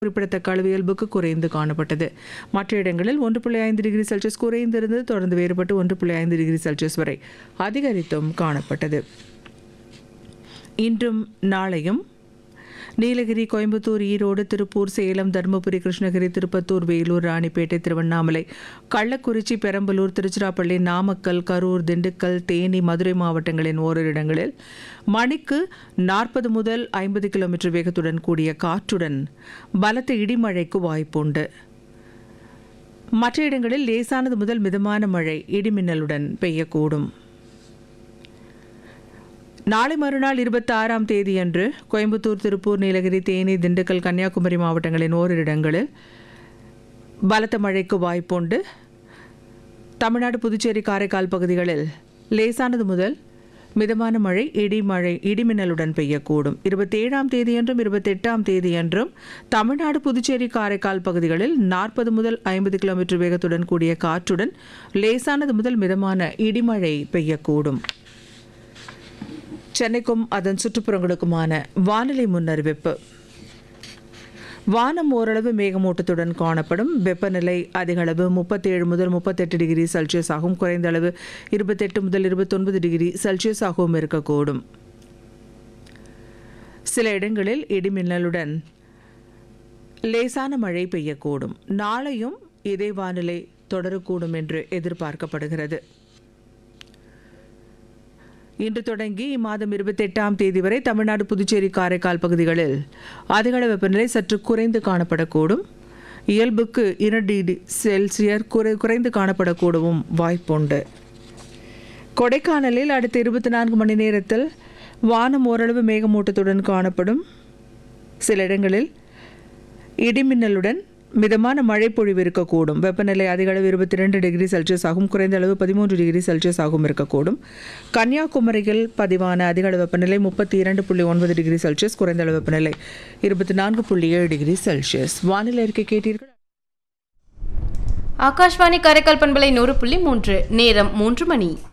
குறிப்பிடத்தக்க அளவு இயல்புக்கு குறைந்து காணப்பட்டது மற்ற இடங்களில் ஒன்று புள்ளி ஐந்து டிகிரி செல்சியஸ் குறைந்திருந்தது தொடர்ந்து வேறுபட்டு ஒன்று புள்ளி ஐந்து டிகிரி செல்சியஸ் வரை அதிகரித்தும் காணப்பட்டது இன்றும் நாளையும் நீலகிரி கோயம்புத்தூர் ஈரோடு திருப்பூர் சேலம் தருமபுரி கிருஷ்ணகிரி திருப்பத்தூர் வேலூர் ராணிப்பேட்டை திருவண்ணாமலை கள்ளக்குறிச்சி பெரம்பலூர் திருச்சிராப்பள்ளி நாமக்கல் கரூர் திண்டுக்கல் தேனி மதுரை மாவட்டங்களின் ஓரிரு இடங்களில் மணிக்கு நாற்பது முதல் ஐம்பது கிலோமீட்டர் வேகத்துடன் கூடிய காற்றுடன் பலத்த இடிமழைக்கு வாய்ப்புண்டு மற்ற இடங்களில் லேசானது முதல் மிதமான மழை இடிமின்னலுடன் பெய்யக்கூடும் நாளை மறுநாள் இருபத்தி ஆறாம் தேதியன்று கோயம்புத்தூர் திருப்பூர் நீலகிரி தேனி திண்டுக்கல் கன்னியாகுமரி மாவட்டங்களின் ஓரிரு இடங்களில் பலத்த மழைக்கு வாய்ப்புண்டு தமிழ்நாடு புதுச்சேரி காரைக்கால் பகுதிகளில் லேசானது முதல் மிதமான மழை இடி மழை இடிமின்னலுடன் பெய்யக்கூடும் இருபத்தேழாம் தேதியன்றும் இருபத்தெட்டாம் தேதியன்றும் தமிழ்நாடு புதுச்சேரி காரைக்கால் பகுதிகளில் நாற்பது முதல் ஐம்பது கிலோமீட்டர் வேகத்துடன் கூடிய காற்றுடன் லேசானது முதல் மிதமான இடிமழை பெய்யக்கூடும் சென்னைக்கும் அதன் சுற்றுப்புறங்களுக்குமான வானிலை முன்னறிவிப்பு வானம் ஓரளவு மேகமூட்டத்துடன் காணப்படும் வெப்பநிலை அதிக அளவு முப்பத்தேழு முதல் முப்பத்தெட்டு டிகிரி செல்சியஸ் ஆகும் குறைந்த அளவு இருபத்தெட்டு முதல் இருபத்தொன்பது டிகிரி செல்சியஸ் ஆகவும் இருக்கக்கூடும் சில இடங்களில் இடிமின்னலுடன் லேசான மழை பெய்யக்கூடும் நாளையும் இதே வானிலை தொடரக்கூடும் என்று எதிர்பார்க்கப்படுகிறது இன்று தொடங்கி இம்மாதம் இருபத்தெட்டாம் தேதி வரை தமிழ்நாடு புதுச்சேரி காரைக்கால் பகுதிகளில் அதிகள வெப்பநிலை சற்று குறைந்து காணப்படக்கூடும் இயல்புக்கு இரண்டு டிகிரி செல்சியர் குறை குறைந்து காணப்படக்கூடவும் வாய்ப்புண்டு கொடைக்கானலில் அடுத்த இருபத்தி நான்கு மணி நேரத்தில் வானம் ஓரளவு மேகமூட்டத்துடன் காணப்படும் சில இடங்களில் இடிமின்னலுடன் மிதமான மழை பொழிவு இருக்கக்கூடும் வெப்பநிலை அதிக அளவு இருபத்தி ரெண்டு டிகிரி செல்சியஸ் ஆகும் குறைந்த அளவு பதிமூன்று டிகிரி செல்சியஸ் ஆகும் இருக்கக்கூடும் கன்னியாகுமரியில் பதிவான அதிக அளவு வெப்பநிலை முப்பத்தி இரண்டு புள்ளி ஒன்பது டிகிரி செல்சியஸ் குறைந்த அளவு வெப்பநிலை இருபத்தி நான்கு புள்ளி ஏழு டிகிரி செல்சியஸ் வானிலை அறிக்கை கேட்டீர்கள் ஆகாஷ்வாணி காரைக்கால் பண்பலை நூறு புள்ளி மூன்று நேரம் மூன்று மணி